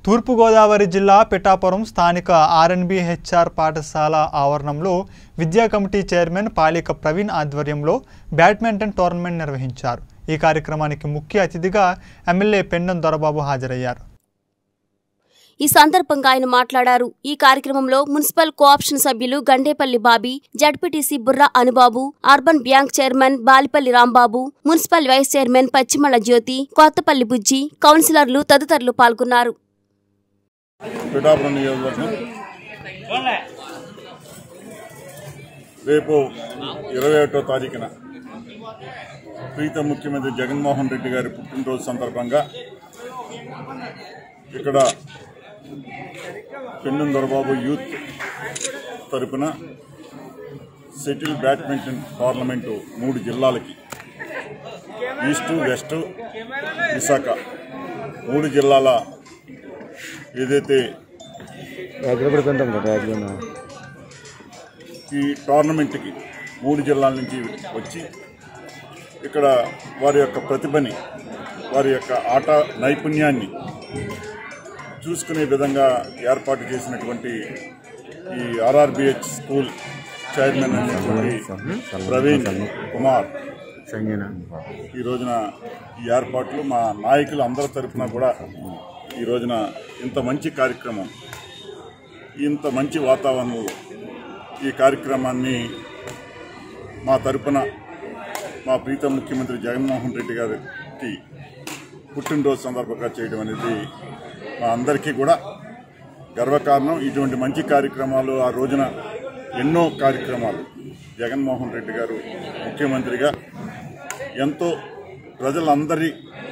తూర్పుగోదావరి జిల్లా పిఠాపురం స్థానిక R&B HR పాఠశాల ఆవరణంలో విద్యా కమిటీ చైర్మన్ పాలిక ప్రవీణ్ ఆధ్వర్యంలో బ్యాడ్మింటన్ టోర్నమెంట్ నిర్వహించారు ఈ కార్యక్రమానికి ముఖ్య అతిథిగా ఎమ్మెల్యే పెండం దొరబాబు హాజరయ్యారు ఈ సందర్భంగా ఆయన మాట్లాడారు ఈ కార్యక్రమంలో మున్సిపల్ కోఆప్షన్ సభ్యులు Gandepalli Bobby ZPTC Burra Anubabu urban bank chairman Balipalli Rambabu municipal vice chairman Pachimala Jyothi Kothapalli Bujji కౌన్సిలర్లు తదితరులు పాల్గొన్నారు పిఠాపురం నియోజకవర్గం రేపు ఇరవై ఒకటో తారీఖున ప్రీత ముఖ్యమంత్రి జగన్మోహన్ రెడ్డి గారి పుట్టినరోజు సందర్భంగా ఇక్కడ పెన్నుం దొరబాబు యూత్ తరపున సెటిల్ బ్యాడ్మింటన్ టోర్నమెంటు మూడు జిల్లాలకి ఈస్టు వెస్ట్ విశాఖ మూడు జిల్లాల ఏదైతే బ్యాగ్లో పడుకుంటాం కదా బ్యాగ్లోనా ఈ టోర్నమెంట్కి మూడు జిల్లాల నుంచి వచ్చి ఇక్కడ వారి యొక్క ప్రతిభని వారి యొక్క ఆట నైపుణ్యాన్ని చూసుకునే విధంగా ఏర్పాటు చేసినటువంటి ఈ ఆర్ఆర్బిహెచ్ స్కూల్ చైర్మన్ అయినటువంటి ప్రవీణ్ కుమార్ సంజన ఈ రోజున ఈ ఏర్పాట్లు మా నాయకులు అందరి తరఫున కూడా ఈ రోజున ఇంత మంచి కార్యక్రమం ఇంత మంచి వాతావరణంలో ఈ కార్యక్రమాన్ని మా తరపున మా ప్రీతం ముఖ్యమంత్రి జగన్మోహన్ రెడ్డి గారికి పుట్టినరోజు సందర్భంగా చేయడం అనేది మా అందరికీ కూడా గర్వకారణం ఇటువంటి మంచి కార్యక్రమాలు ఆ రోజున ఎన్నో కార్యక్రమాలు జగన్మోహన్ రెడ్డి గారు ముఖ్యమంత్రిగా ఎంతో ప్రజలందరి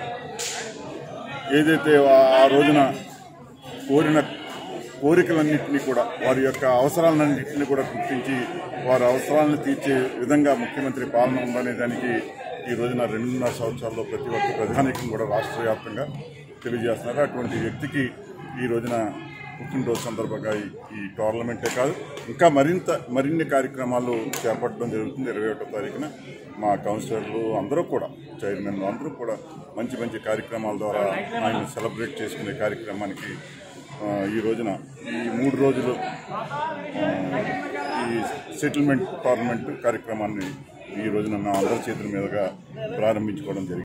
ఏదైతే ఆ- ఆ రోజున కోరిన కోరికలన్నింటినీ కూడా వారి యొక్క అవసరాలన్నింటినీ కూడా గుర్తించి వారి అవసరాలను తీర్చే విధంగా ముఖ్యమంత్రి పాలన ఉందనే దానికి ఈ రోజున రెండున్నర సంవత్సరాల్లో ప్రతి ఒక్క ప్రధానికం కూడా రాష్ట్ర వ్యాప్తంగా తెలియజేస్తున్నారు అటువంటి వ్యక్తికి ఈ రోజున పుట్టినరోజు సందర్భంగా ఈ- ఈ టోర్నమెంటే కాదు ఇంకా మరింత మరిన్ని కార్యక్రమాలు చేపట్టడం జరుగుతుంది ఇరవై ఒకటో తారీఖున మా కౌన్సిలర్లు అందరూ కూడా చైర్మన్లు అందరూ కూడా మంచి మంచి కార్యక్రమాల ద్వారా ఆయన సెలబ్రేట్ చేసుకునే కార్యక్రమానికి ఆ, ఈ రోజున ఈ మూడు రోజులు ఆ, ఈ సెటిల్మెంట్ టోర్నమెంట్ కార్యక్రమాన్ని ఈ రోజున మా అందరి చేతుల మీదుగా ప్రారంభించుకోవడం జరిగింది